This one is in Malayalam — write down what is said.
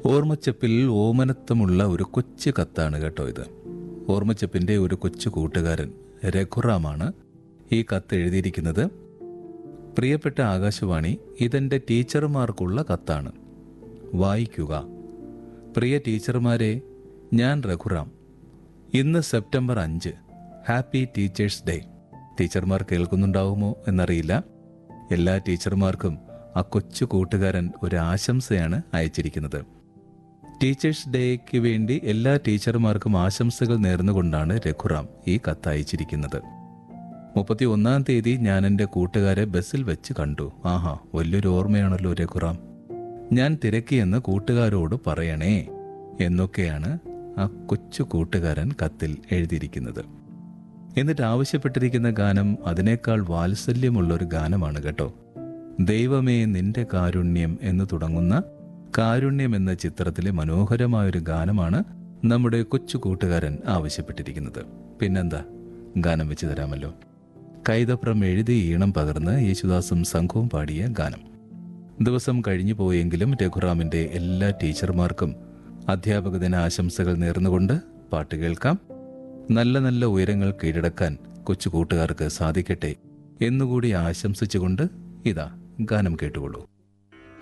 ഓർമ്മച്ചപ്പിൽ ഓമനത്വമുള്ള ഒരു കൊച്ചു കത്താണ് കേട്ടോ ഇത് ഓർമ്മച്ചപ്പിന്റെ ഒരു കൊച്ചു കൂട്ടുകാരൻ രഘുറാമാണ് ഈ കത്ത് എഴുതിയിരിക്കുന്നത് പ്രിയപ്പെട്ട ആകാശവാണി ഇതെന്റെ ടീച്ചർമാർക്കുള്ള കത്താണ് വായിക്കുക പ്രിയ ടീച്ചർമാരെ ഞാൻ രഘുറാം ഇന്ന് സെപ്റ്റംബർ അഞ്ച് ഹാപ്പി ടീച്ചേഴ്സ് ഡേ ടീച്ചർമാർ കേൾക്കുന്നുണ്ടാവുമോ എന്നറിയില്ല എല്ലാ ടീച്ചർമാർക്കും ആ കൊച്ചു കൂട്ടുകാരൻ ഒരു ആശംസയാണ് അയച്ചിരിക്കുന്നത് ടീച്ചേഴ്സ് ഡേക്ക് വേണ്ടി എല്ലാ ടീച്ചർമാർക്കും ആശംസകൾ നേർന്നുകൊണ്ടാണ് രഘുറാം ഈ കത്ത് അയച്ചിരിക്കുന്നത് മുപ്പത്തി ഒന്നാം തീയതി ഞാൻ എൻ്റെ കൂട്ടുകാരെ ബസ്സിൽ വെച്ച് കണ്ടു ആഹാ വലിയൊരു ഓർമ്മയാണല്ലോ രഘുറാം ഞാൻ തിരക്കിയെന്ന് കൂട്ടുകാരോട് പറയണേ എന്നൊക്കെയാണ് ആ കൊച്ചു കൂട്ടുകാരൻ കത്തിൽ എഴുതിയിരിക്കുന്നത് എന്നിട്ട് ആവശ്യപ്പെട്ടിരിക്കുന്ന ഗാനം അതിനേക്കാൾ വാത്സല്യമുള്ള ഒരു ഗാനമാണ് കേട്ടോ ദൈവമേ നിന്റെ കാരുണ്യം എന്ന് തുടങ്ങുന്ന കാരുണ്യം എന്ന ചിത്രത്തിലെ മനോഹരമായൊരു ഗാനമാണ് നമ്മുടെ കൊച്ചു കൂട്ടുകാരൻ ആവശ്യപ്പെട്ടിരിക്കുന്നത് പിന്നെന്താ ഗാനം വെച്ച് തരാമല്ലോ കൈതപ്രം എഴുതി ഈണം പകർന്ന് യേശുദാസും സംഘവും പാടിയ ഗാനം ദിവസം കഴിഞ്ഞു പോയെങ്കിലും രഘുറാമിന്റെ എല്ലാ ടീച്ചർമാർക്കും അധ്യാപക ദിന ആശംസകൾ നേർന്നുകൊണ്ട് പാട്ട് കേൾക്കാം നല്ല നല്ല ഉയരങ്ങൾ കീഴടക്കാൻ കൊച്ചു കൂട്ടുകാർക്ക് സാധിക്കട്ടെ എന്നുകൂടി ആശംസിച്ചുകൊണ്ട് ഇതാ ഗാനം കേട്ടുകൊള്ളൂ